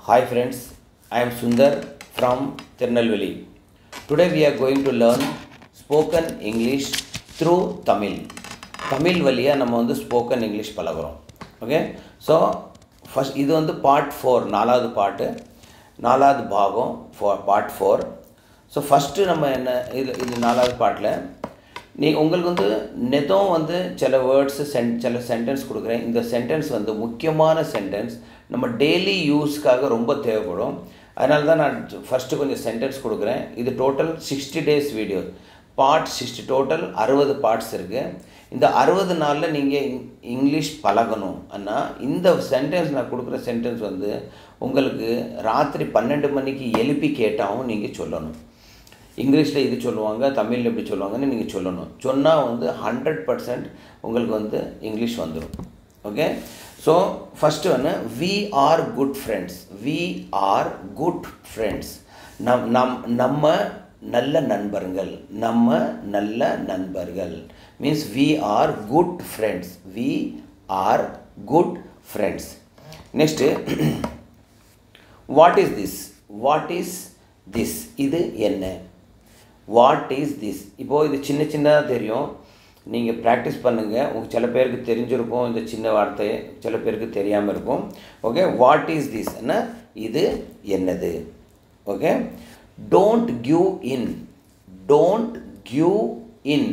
Hi friends, I am Sundar from Tirunelveli. Today we are going to learn spoken English through Tamil. Tamil வழியாக நம்ம வந்து spoken English பழகுறோம் okay so first இது வந்து part four நாலாவது பாட்டு நாலாவது பாகம் ஃபோ பார்ட் ஃபோர் ஸோ ஃபஸ்ட்டு நம்ம என்ன இது இது நாலாவது பாட்டில் நீ உங்களுக்கு வந்து நெதம் வந்து சில வேர்ட்ஸு சென் சில சென்டென்ஸ் கொடுக்குறேன் இந்த சென்டென்ஸ் வந்து முக்கியமான சென்டென்ஸ் நம்ம டெய்லி யூஸ்க்காக ரொம்ப தேவைப்படும் அதனால தான் நான் ஃபஸ்ட்டு கொஞ்சம் சென்டென்ஸ் கொடுக்குறேன் இது total sixty days video part sixty total அறுபது பார்ட்ஸ் இருக்குது இந்த அறுபது நாளில் நீங்கள் இங்கிலீஷ் பழகணும் ஆனால் இந்த சென்டென்ஸ் நான் கொடுக்குற சென்டென்ஸ் வந்து உங்களுக்கு ராத்திரி பன்னெண்டு மணிக்கு எழுப்பி கேட்டாவும் நீங்கள் சொல்லணும் இங்கிலீஷில் இது சொல்லுவாங்க தமிழில் எப்படி சொல்லுவாங்கன்னு நீங்கள் சொல்லணும் சொன்னால் வந்து ஹண்ட்ரட் பர்சன்ட் உங்களுக்கு வந்து இங்கிலீஷ் வந்துடும் ஓகே ஸோ ஃபஸ்ட்டு ஒன்று we are good friends we are good friends நம் நம் நம்ம நல்ல நண்பர்கள் நம்ம நல்ல நண்பர்கள் means we are good friends we are good friends next what is this what is this இது என்ன வாட் இஸ் திஸ் இப்போது இது சின்ன சின்னதாக தெரியும் நீங்கள் ப்ராக்டிஸ் பண்ணுங்கள் உங்கள் சில பேருக்கு தெரிஞ்சிருக்கும் இந்த சின்ன வார்த்தை சில பேருக்கு தெரியாமல் இருக்கும் ஓகே வாட் இஸ் திஸ் என்ன இது என்னது okay don't give in don't give in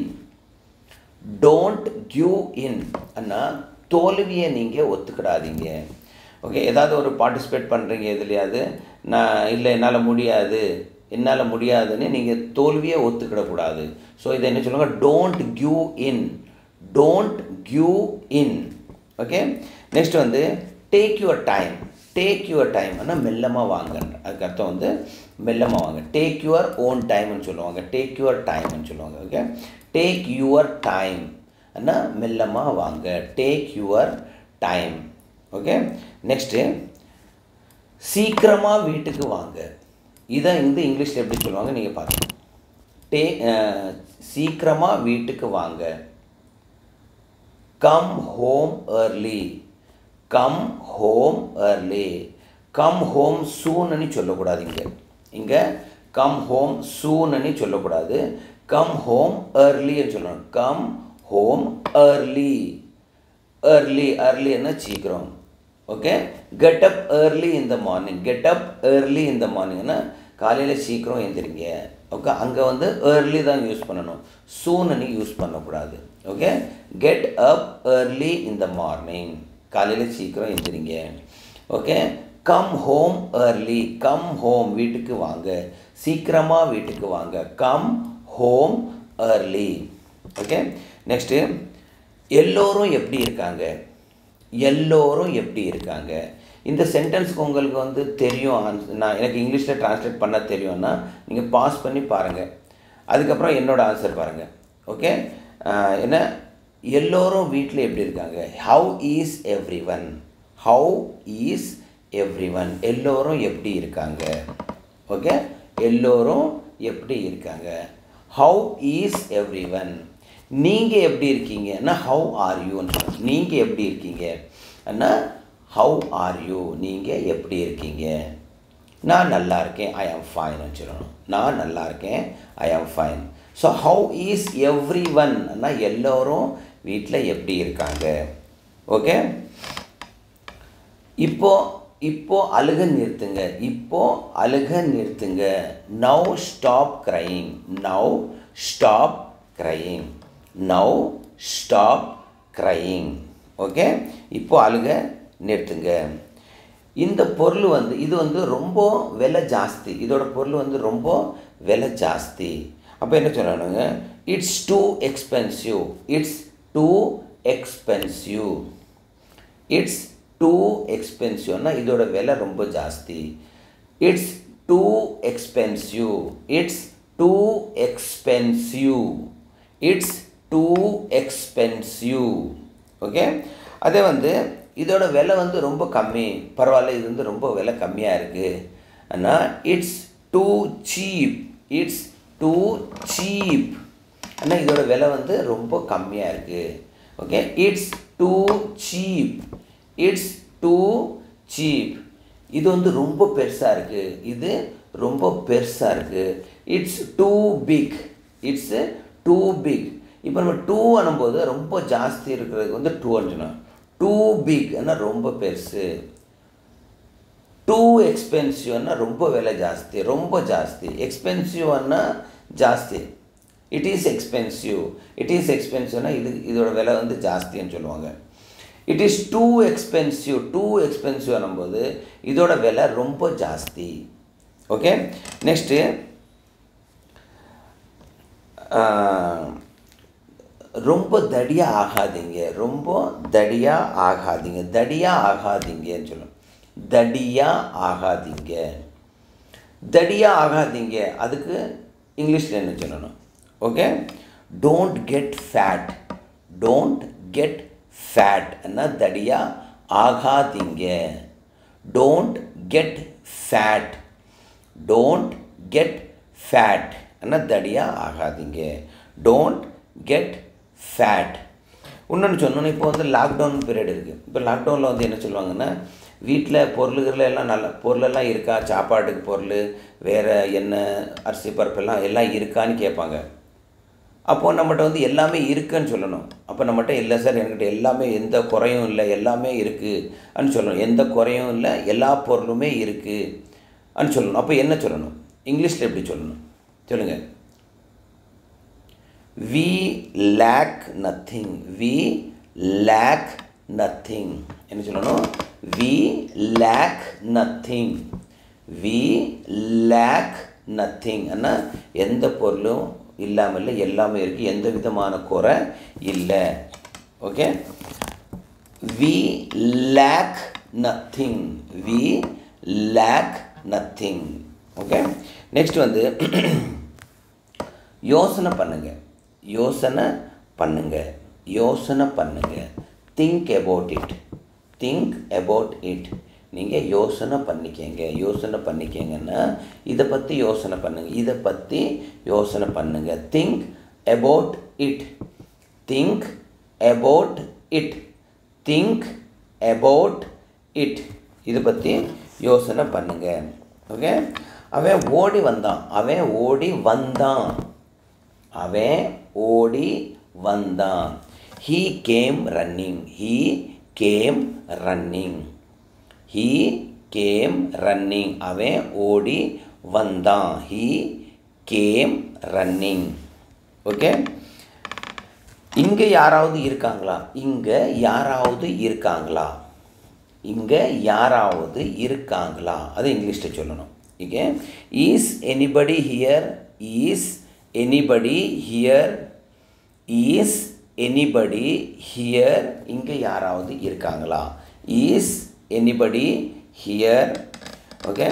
don't give in அண்ணா தோல்வியை நீங்கள் ஒத்துக்கிடாதீங்க ஓகே ஏதாவது ஒரு பார்ட்டிசிபேட் பண்ணுறீங்க எதுலையாவது நான் இல்லை என்னால் முடியாது என்னால் முடியாதுன்னு நீங்கள் தோல்வியை ஒத்துக்கிடக்கூடாது ஸோ இதை என்ன சொல்லுவாங்க don't give in don't give in okay next வந்து take your time take your time ஆனால் மெல்லமாக வாங்க அதுக்கு அர்த்தம் வந்து மெல்லமாக வாங்க டேக் யுவர் ஓன் டைம்னு சொல்லுவாங்க டேக் யுவர் டைம்னு சொல்லுவாங்க ஓகே டேக் யுவர் டைம் ஆனால் மெல்லமாக வாங்க take your time okay next சீக்கிரமாக வீட்டுக்கு வாங்க இதை வந்து இங்கிலீஷில் எப்படி சொல்லுவாங்க நீங்கள் பாருங்கள் டே சீக்கிரமாக வீட்டுக்கு வாங்க come home early come home early come home சூன்னு சொல்லக்கூடாது இங்கே இங்கே கம் ஹோம் சூன்னு சொல்லக்கூடாது கம் ஹோம் ஏர்லின்னு சொல்லணும் கம் ஹோம் ஏர்லி ஏர்லி ஏர்லின்னா சீக்கிரம் okay get up early in the morning get up early in the மார்னிங்னா காலையில் சீக்கிரம் எழுந்திரிங்க ஓகே அங்கே வந்து ஏர்லி தான் யூஸ் பண்ணணும் சூன்னு யூஸ் பண்ணக்கூடாது okay get up early in the morning காலையில் சீக்கிரம் எழுந்திரிங்க okay come home early come home வீட்டுக்கு வாங்க சீக்கிரமாக வீட்டுக்கு வாங்க come home early okay next எல்லோரும் எப்படி இருக்காங்க எல்லோரும் எப்படி இருக்காங்க இந்த சென்டென்ஸுக்கு உங்களுக்கு வந்து தெரியும் நான் எனக்கு இங்கிலீஷில் ட்ரான்ஸ்லேட் பண்ண தெரியும்னா நீங்கள் பாஸ் பண்ணி பாருங்கள் அதுக்கப்புறம் என்னோடய ஆன்சர் பாருங்கள் ஓகே என்ன எல்லோரும் வீட்டில் எப்படி இருக்காங்க how is everyone how is everyone எல்லோரும் எப்படி இருக்காங்க ஓகே எல்லோரும் எப்படி இருக்காங்க ஹவு ஈஸ் எவ்ரி ஒன் நீங்கள் எப்படி இருக்கீங்கன்னா ஹவு ஆர் யூன்னு நீங்கள் எப்படி இருக்கீங்க அண்ணா ஹவு ஆர் யூ நீங்கள் எப்படி இருக்கீங்க நான் நல்லா இருக்கேன் ஐ ஆம் ஃபைன் வச்சுருக்கணும் நான் நல்லா இருக்கேன் I am fine so how is everyone அண்ணா எல்லோரும் வீட்டில் எப்படி இருக்காங்க ஓகே இப்போ இப்போ அழுக நிறுத்துங்க இப்போ அழுக நிறுத்துங்க now stop crying now stop crying now stop crying okay இப்போ அழுக நிறுத்துங்க இந்த பொருள் வந்து இது வந்து ரொம்ப விலை ஜாஸ்தி இதோட பொருள் வந்து ரொம்ப விலை ஜாஸ்தி அப்போ என்ன சொல்லணுங்க it's too expensive it's too expensive it's too எக்ஸ்பென்சிவ்னா இதோட விலை ரொம்ப ஜாஸ்தி it's too expensive it's too expensive it's too expensive okay அதே வந்து இதோட விலை வந்து ரொம்ப கம்மி பரவாயில்ல இது வந்து ரொம்ப விலை கம்மியாக இருக்குது ஆனால் it's too cheap it's too cheap ஆனால் இதோட விலை வந்து ரொம்ப கம்மியாக இருக்குது okay it's too cheap it's too cheap இது வந்து ரொம்ப பெருசாக இருக்குது இது ரொம்ப பெருசாக இருக்குது it's too big it's too big இப்போ நம்ம டூ அனும்போது ரொம்ப ஜாஸ்தி இருக்கிறதுக்கு வந்து டூ அனுச்சணும் டூ பிக்னா ரொம்ப பெருசு டூ எக்ஸ்பென்சிவ்னா ரொம்ப விலை ஜாஸ்தி ரொம்ப ஜாஸ்தி எக்ஸ்பென்சிவ்னா ஜாஸ்தி it is expensive it is எக்ஸ்பென்சிவ்னா இது இதோட விலை வந்து ஜாஸ்தின்னு சொல்லுவாங்க it is too expensive too expensive ஆனும்போது இதோட விலை ரொம்ப ஜாஸ்தி ஓகே நெக்ஸ்ட்டு ரொம்ப தடியாக ஆகாதீங்க ரொம்ப தடியாக ஆகாதீங்க தடியாக ஆகாதீங்கன்னு சொல்லும் தடியாக ஆகாதீங்க தடியாக ஆகாதீங்க அதுக்கு இங்கிலீஷில் என்ன சொல்லணும் okay don't get fat don't get fat என்ன தடியாக ஆகாதீங்க don't get fat don't get fat என்ன தடியாக ஆகாதீங்க டோன்ட் கெட் ஃபேட் இன்னொன்று சொன்னோன்னு இப்போ வந்து லாக்டவுன் பீரியட் இருக்குது இப்போ லாக்டவுனில் வந்து என்ன சொல்லுவாங்கன்னா வீட்டில் பொருளுகளில் எல்லாம் நல்ல பொருளெல்லாம் இருக்கா சாப்பாட்டுக்கு பொருள் வேறு எண்ணெய் அரிசி பருப்பெல்லாம் எல்லாம் இருக்கான்னு கேட்பாங்க அப்போது நம்மகிட்ட வந்து எல்லாமே இருக்குன்னு சொல்லணும் அப்போ நம்மகிட்ட இல்லை சார் என்கிட்ட எல்லாமே எந்த குறையும் இல்லை எல்லாமே இருக்குன்னு சொல்லணும் எந்த குறையும் இல்லை எல்லா பொருளுமே இருக்குன்னு சொல்லணும் அப்போ என்ன சொல்லணும் இங்கிலீஷில் எப்படி சொல்லணும் சொல்லுங்கள் we lack nothing we lack nothing என்ன சொல்லணும் we lack nothing we lack nothing அண்ணா எந்த பொருளும் இல்லாமல் இல்லை எல்லாமே இருக்குது எந்த விதமான குறை இல்லை okay we lack nothing we lack nothing okay next வந்து யோசனை பண்ணுங்க யோசனை பண்ணுங்க யோசனை பண்ணுங்க think about it think about it நீங்கள் யோசனை பண்ணிக்கங்க யோசனை பண்ணிக்கங்கன்னா இதை பற்றி யோசனை பண்ணுங்க இதை பற்றி யோசனை பண்ணுங்க think about it think about it think about it இதை பற்றி யோசனை பண்ணுங்க ஓகே அவன் ஓடி வந்தான் அவன் ஓடி வந்தான் அவன் ஓடி வந்தான் he came running he came running he came running அவன் ஓடி வந்தான் ஹீ கேம் ரன்னிங் ஓகே இங்கே யாராவது இருக்காங்களா இங்கே யாராவது இருக்காங்களா இங்கே யாராவது இருக்காங்களா அது இங்கிலீஷில் சொல்லணும் okay is anybody here is anybody here is anybody here இங்கே யாராவது இருக்காங்களா ஈஸ் எனிபடி ஹியர் ஓகே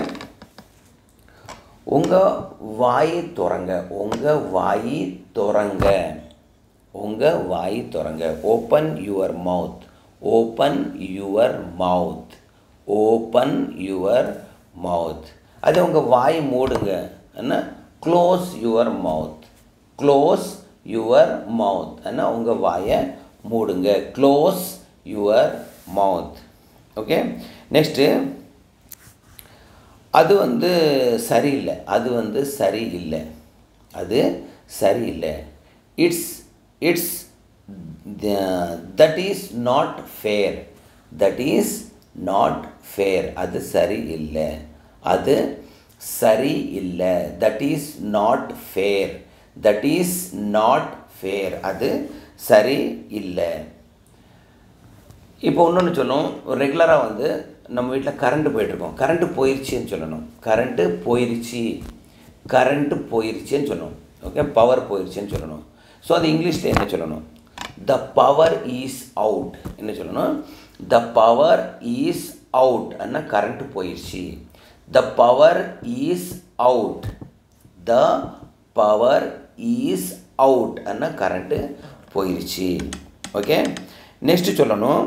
உங்கள் வாய் திறங்க உங்கள் வாய் திறங்க உங்கள் வாய் திறங்க open your mouth open your mouth open your mouth அது உங்கள் வாய் மூடுங்க என்ன close your mouth close your mouth என்ன உங்கள் வாயை மூடுங்க close your mouth okay next அது வந்து சரியில்லை அது வந்து சரியில்லை அது சரியில்லை it's it's that is not fair that is not fair அது சரியில்லை அது சரி இல்லை that is not fair that is not fair அது சரி இல்லை இப்போ இன்னொன்று சொல்லும் ரெகுலராக வந்து நம்ம வீட்டில் கரண்ட்டு போயிட்டுருக்கோம் கரண்ட்டு போயிடுச்சின்னு சொல்லணும் கரண்ட்டு போயிடுச்சு கரண்ட்டு போயிடுச்சின்னு சொல்லணும் ஓகே பவர் போயிடுச்சின்னு சொல்லணும் ஸோ அது இங்கிலீஷில் என்ன சொல்லணும் த பவர் இஸ் அவுட் என்ன சொல்லணும் த பவர் இஸ் அவுட் அண்ணா கரண்ட்டு போயிடுச்சு the power is out the power is out அண்ணா கரண்ட்டு போயிடுச்சு ஓகே நெக்ஸ்ட்டு சொல்லணும்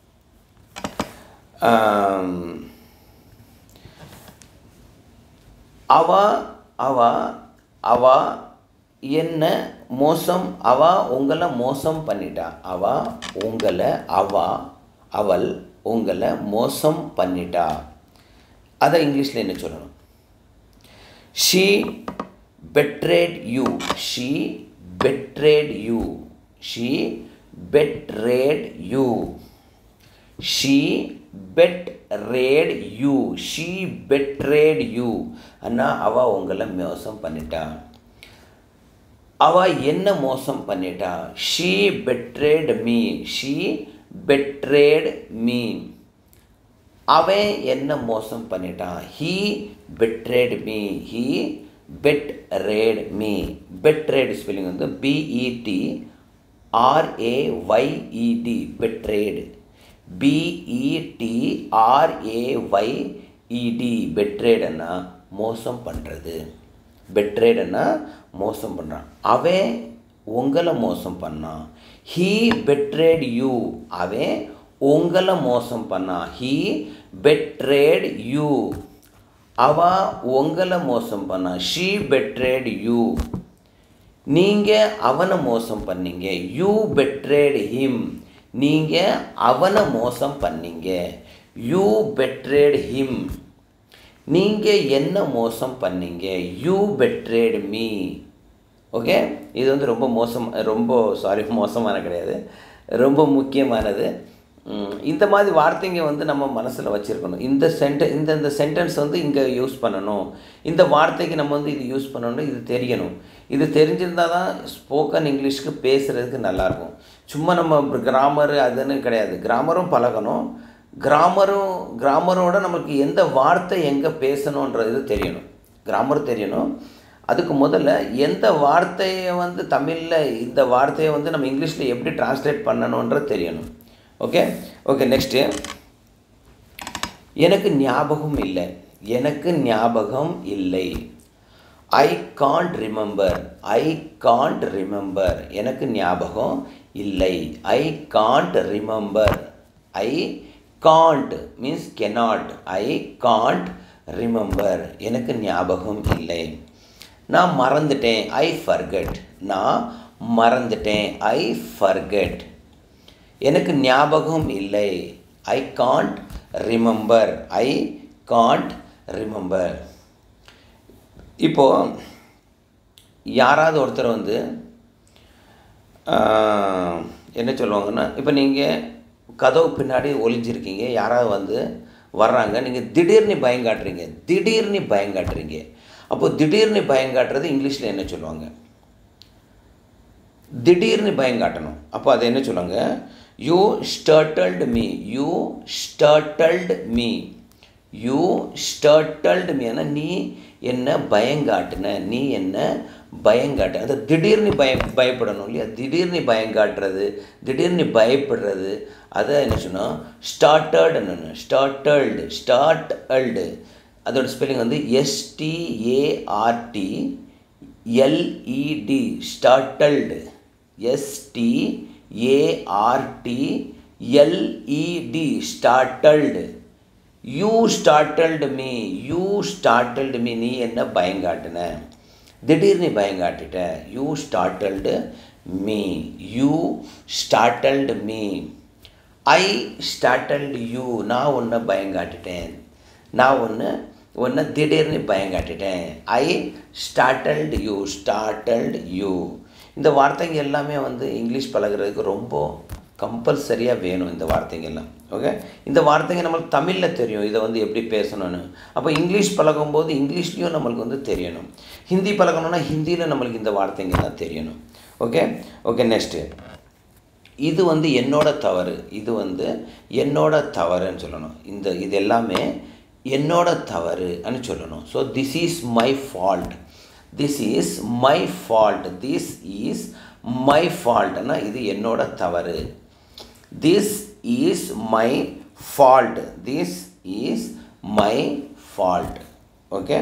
அவ அவ அவ என்ன மோசம் அவ உங்களை மோசம் பண்ணிட்டா அவ உங்களை அவ அவள் உங்களை மோசம் பண்ணிட்டா அதை இங்கிலீஷில் என்ன சொல்லணும் she betrayed you she betrayed you she betrayed you she betrayed you she betrayed you அண்ணா அவ உங்களை மோசம் பண்ணிட்டா அவ என்ன மோசம் பண்ணிட்டா she betrayed me she betrayed me அவன் என்ன மோசம் பண்ணிட்டான் he betrayed me he betrayed me betrayed spelling BET RAYED betrayed BET RAYED ஆர்ஏஒய்இடி பெட்ரேடுன்னா மோசம் பண்ணுறது பெட்ரேடுன்னா மோசம் பண்ணுறான் அவன் உங்களை மோசம் பண்ணான் ஹீ பெட்ரேட் யூ அவன் உங்களை மோசம் பண்ணான் ஹீ பெட்ரேட் யூ அவ உங்களை மோசம் பண்ணான் ஷீ பெட்ரேட் யூ நீங்கள் அவனை மோசம் பண்ணீங்க யூ பெட்ரேட் ஹிம் நீங்கள் அவனை மோசம் பண்ணீங்க யூ பெட்ரேட் ஹிம் நீங்கள் என்ன மோசம் பண்ணீங்க யூ பெட்ரேட் மீ ஓகே இது வந்து ரொம்ப மோசம் ரொம்ப சாரி மோசமான கிடையாது ரொம்ப முக்கியமானது ம், இந்த மாதிரி வார்த்தைங்க வந்து நம்ம மனசில் வச்சுருக்கணும் இந்த சென்ட இந்த இந்த சென்டென்ஸ் வந்து இங்கே யூஸ் பண்ணணும் இந்த வார்த்தைக்கு நம்ம வந்து இது யூஸ் பண்ணணும் இது தெரியணும் இது தெரிஞ்சிருந்தால் தான் ஸ்போக்கன் இங்கிலீஷ்க்கு பேசுகிறதுக்கு நல்லாயிருக்கும் சும்மா நம்ம கிராமர் அதுன்னு கிடையாது கிராமரும் பழகணும் கிராமரும் கிராமரோட நமக்கு எந்த வார்த்தை எங்கே பேசணுன்றது தெரியணும் கிராமர் தெரியணும் அதுக்கு முதல்ல எந்த வார்த்தையை வந்து தமிழில் இந்த வார்த்தையை வந்து நம்ம இங்கிலீஷில் எப்படி டிரான்ஸ்லேட் பண்ணணுன்றது தெரியணும் ஓகே ஓகே நெக்ஸ்ட்டு எனக்கு ஞாபகம் இல்லை எனக்கு ஞாபகம் இல்லை I can't remember I can't remember எனக்கு ஞாபகம் இல்லை I can't remember I can't means cannot I can't remember எனக்கு ஞாபகம் இல்லை நான் மறந்துட்டேன் ஐ ஃபர்கெட் நான் மறந்துட்டேன் ஐ ஃபர்கெட் எனக்கு ஞாபகம் இல்லை I can't remember I can't remember இப்போது யாராவது ஒருத்தர் வந்து ஆஹ், என்ன சொல்லுவாங்கன்னா இப்போ நீங்கள் கதவு பின்னாடி ஒளிஞ்சிருக்கீங்க யாராவது வந்து வர்றாங்க நீங்கள் திடீர்னு பயங்காட்டுறீங்க திடீர்னு பயங்காட்டுறீங்க அப்போது திடீர்னு பயங்காட்டுறது இங்கிலீஷில் என்ன சொல்லுவாங்க திடீர்னு பயங்காட்டணும் அப்போ அதை என்ன சொல்லுவாங்க you startled me you startled me you startled me நீ என்ன பயங்காட்டுன நீ என்ன பயங்காட்டு அது திடீர்னு பய பயப்படணும் இல்லையா திடீர்னு பயங்காட்டுறது திடீர்னு பயப்படுறது அதை என்ன சொன்னோம் ஸ்டார்டர்டுன்னு ஸ்டார்டல்டு ஸ்டார்ட் அல்டு அதோட ஸ்பெல்லிங் வந்து START LED startled START LED startled you startled me you startled me நீ என்ன பயங்காட்டுன திடீர்னு பயங்காட்டிட்ட you startled me you startled me I startled you நான் உன்னை பயங்காட்டிட்டேன் நான் ஒன்று ஒன்று திடீர்னு பயங்காட்டிட்டேன் I startled you startled you இந்த வார்த்தைங்க எல்லாமே வந்து இங்கிலீஷ் பழகுறதுக்கு ரொம்ப கம்பல்சரியாக வேணும் இந்த வார்த்தைங்க எல்லாம் ஓகே இந்த வார்த்தைங்க நம்மளுக்கு தமிழில் தெரியும் இதை வந்து எப்படி பேசணும்னு அப்போ இங்கிலீஷ் பழகும்போது இங்கிலீஷ்லேயும் நம்மளுக்கு வந்து தெரியணும் ஹிந்தி பழகணும்னா ஹிந்தியில் நம்மளுக்கு இந்த வார்த்தைங்க எல்லாம் தெரியணும் ஓகே ஓகே நெக்ஸ்ட்டு இது வந்து என்னோட தவறு இது வந்து என்னோட தவறுன்னு சொல்லணும் இந்த இது எல்லாமே என்னோட தவறுன்னு சொல்லணும் so this is my fault this is my fault this is my ஃபால்ட்னா இது என்னோட தவறு this is my fault this is my fault okay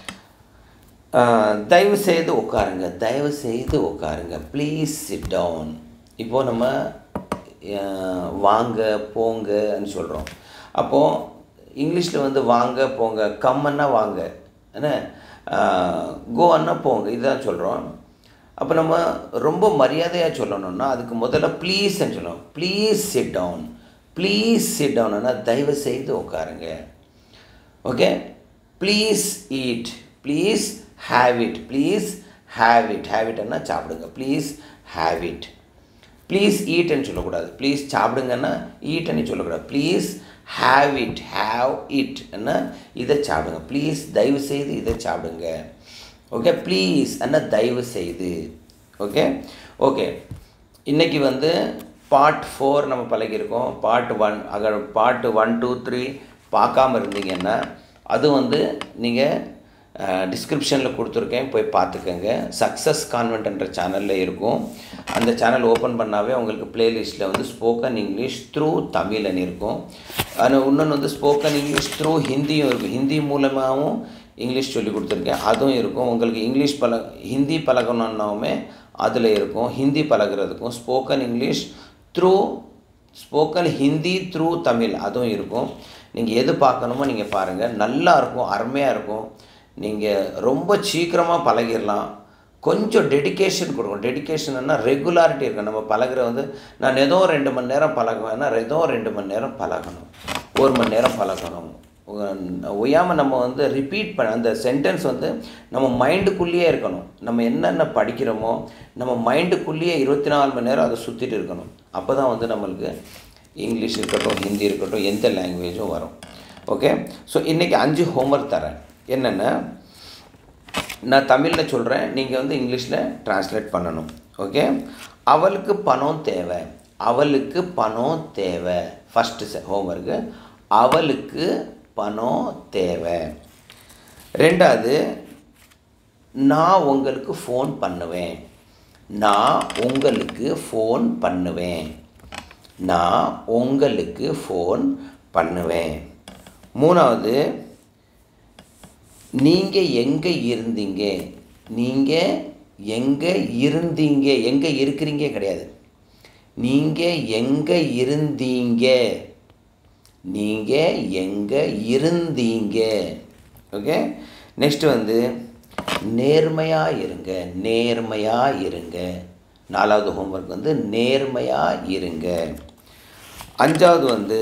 தயவு செய்து உட்காருங்க தயவு செய்து உட்காருங்க ப்ளீஸ் சிட் டவுன் இப்போது நம்ம அஹ், வாங்க போங்கன்னு சொல்கிறோம் அப்போது இங்கிலீஷில் வந்து வாங்க போங்க கம்மன்னா வாங்க என்ன கோன்னா போங்க இதுதான் சொல்கிறோம் அப்போ நம்ம ரொம்ப மரியாதையாக சொல்லணும்னா அதுக்கு முதல்ல ப்ளீஸ்ன்னு சொல்லணும் please sit down please sit டவுன்னா தயவு செய்து உட்காருங்க okay please eat please have it please have it have இட்னா சாப்பிடுங்க ப்ளீஸ் ஹேவ் இட் ப்ளீஸ் ஈட்னு சொல்லக்கூடாது ப்ளீஸ் சாப்பிடுங்கன்னா ஈட்னு சொல்லக்கூடாது ப்ளீஸ் ஹேவ் இட் ஹேவ் இட்னா இதை சாப்பிடுங்க ப்ளீஸ் தயவு செய்து இதை சாப்பிடுங்க ஓகே ப்ளீஸ் அண்ணா தயவு செய்து ஓகே ஓகே இன்றைக்கி வந்து பார்ட் ஃபோர் நம்ம பழகியிருக்கோம் பார்ட் ஒன் அக பார்ட் ஒன் டூ த்ரீ பார்க்காம இருந்தீங்கன்னா அது வந்து நீங்கள் டிஸ்கிரிப்ஷனில் கொடுத்துருக்கேன் போய் பார்த்துக்கோங்க சக்ஸஸ் கான்வென்ட்ன்ற சேனலில் இருக்கும் அந்த சேனல் ஓப்பன் பண்ணாவே உங்களுக்கு பிளேலிஸ்ட்டில் வந்து ஸ்போக்கன் இங்கிலீஷ் த்ரூ தமிழ்னு இருக்கும் ஆனால் இன்னொன்று வந்து ஸ்போக்கன் இங்கிலீஷ் த்ரூ ஹிந்தியும் இருக்கும் ஹிந்தி மூலமாகவும் இங்கிலீஷ் சொல்லி கொடுத்துருக்கேன் அதுவும் இருக்கும் உங்களுக்கு இங்கிலீஷ் பழ ஹிந்தி பழகணுன்னாவுமே அதில் இருக்கும் ஹிந்தி பழகிறதுக்கும் spoken English through spoken Hindi through Tamil அதுவும் இருக்கும் நீங்கள் எது பார்க்கணுமோ நீங்கள் பாருங்கள் நல்லா இருக்கும் அருமையாக இருக்கும் நீங்கள் ரொம்ப சீக்கிரமாக பழகிடலாம் கொஞ்சம் டெடிக்கேஷன் கொடுக்கணும் டெடிக்கேஷன்னா ரெகுலாரிட்டி இருக்கும் நம்ம பழகுற வந்து நான் ஏதோ ரெண்டு மணி நேரம் பழகுவேன்னா ஏதோ ரெண்டு மணி நேரம் பழகணும் ஒரு மணி நேரம் பழகணும் ஒய்யாமல் நம்ம வந்து ரிப்பீட் பண்ண அந்த சென்டென்ஸ் வந்து நம்ம மைண்டுக்குள்ளேயே இருக்கணும் நம்ம என்னென்ன படிக்கிறோமோ நம்ம மைண்டுக்குள்ளேயே இருபத்தி நாலு மணி நேரம் அதை சுற்றிட்டு இருக்கணும் அப்போ தான் வந்து நம்மளுக்கு இங்கிலீஷ் இருக்கட்டும் ஹிந்தி இருக்கட்டும் எந்த லாங்குவேஜும் வரும் ஓகே ஸோ இன்றைக்கி அஞ்சு ஹோம்ஒர்க் தரேன் என்னென்ன நான் தமிழில் சொல்கிறேன் நீங்கள் வந்து இங்கிலீஷில் ட்ரான்ஸ்லேட் பண்ணணும் ஓகே அவளுக்கு பணம் தேவை அவளுக்கு பணம் தேவை ஃபஸ்ட்டு ஹோம்ஒர்க்கு அவளுக்கு பணம் தேவை ரெண்டாவது நான் உங்களுக்கு ஃபோன் பண்ணுவேன் நான் உங்களுக்கு ஃபோன் பண்ணுவேன் நான் உங்களுக்கு ஃபோன் பண்ணுவேன் மூணாவது நீங்கள் எங்கே இருந்தீங்க நீங்கள் எங்கே இருந்தீங்க எங்கே இருக்கிறீங்க கிடையாது நீங்கள் எங்கே இருந்தீங்க நீங்கள் எங்கே இருந்தீங்க ஓகே நெக்ஸ்ட் வந்து நேர்மையாக இருங்க நேர்மையாக இருங்க நாலாவது ஹோம்ஒர்க் வந்து நேர்மையாக இருங்க அஞ்சாவது வந்து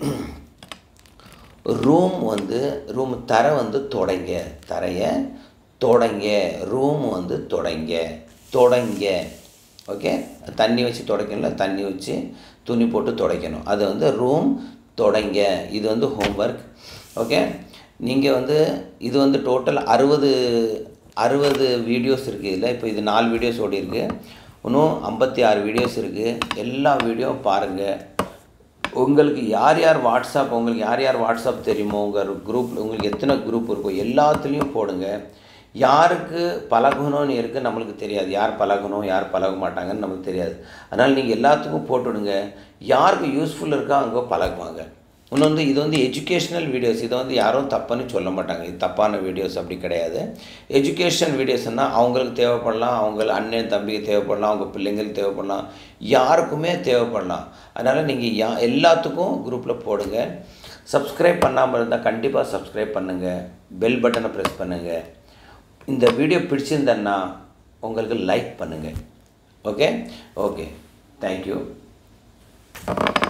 ரூம் வந்து ரூம் தரை வந்து தொடங்க தரையை தொடங்க ரூம் வந்து தொடங்க தொடங்க ஓகே தண்ணி வச்சு துடைக்கணும்ல தண்ணி வச்சு துணி போட்டு துடைக்கணும் அது வந்து ரூம் தொடங்க இது வந்து ஹோம்ஒர்க் ஓகே நீங்கள் வந்து இது வந்து டோட்டல் அறுபது அறுபது வீடியோஸ் இருக்குது இதில் இப்போ இது நாலு வீடியோஸ் ஓடி இருக்கு இன்னும் ஐம்பத்தி ஆறு வீடியோஸ் இருக்குது எல்லா வீடியோவும் பாருங்கள் உங்களுக்கு யார் யார் வாட்ஸ்அப் உங்களுக்கு யார் யார் வாட்ஸ்அப் தெரியுமோ உங்கள் குரூப் உங்களுக்கு எத்தனை குரூப் இருக்கோ எல்லாத்துலேயும் போடுங்க யாருக்கு பழகணும்னு இருக்குது நம்மளுக்கு தெரியாது யார் பழகணும் யார் பழக மாட்டாங்கன்னு நமக்கு தெரியாது அதனால் நீங்கள் எல்லாத்துக்கும் போட்டுவிடுங்க யாருக்கு யூஸ்ஃபுல் இருக்கோ அங்கே பழகுவாங்க இன்னொன்று வந்து இது வந்து எஜுகேஷ்னல் வீடியோஸ் இதை வந்து யாரும் தப்புன்னு சொல்ல மாட்டாங்க இது தப்பான வீடியோஸ் அப்படி கிடையாது எஜுகேஷன் வீடியோஸ்னால் அவங்களுக்கு தேவைப்படலாம் அவங்க அண்ணன் தம்பிக்கு தேவைப்படலாம் அவங்க பிள்ளைங்களுக்கு தேவைப்படலாம் யாருக்குமே தேவைப்படலாம் அதனால் நீங்கள் யா எல்லாத்துக்கும் குரூப்பில் போடுங்க சப்ஸ்கிரைப் பண்ணாமல் இருந்தால் கண்டிப்பாக சப்ஸ்கிரைப் பண்ணுங்கள் பெல் பட்டனை ப்ரெஸ் பண்ணுங்கள் இந்த வீடியோ பிடிச்சிருந்தேன்னா உங்களுக்கு லைக் பண்ணுங்கள் ஓகே ஓகே தேங்க்யூ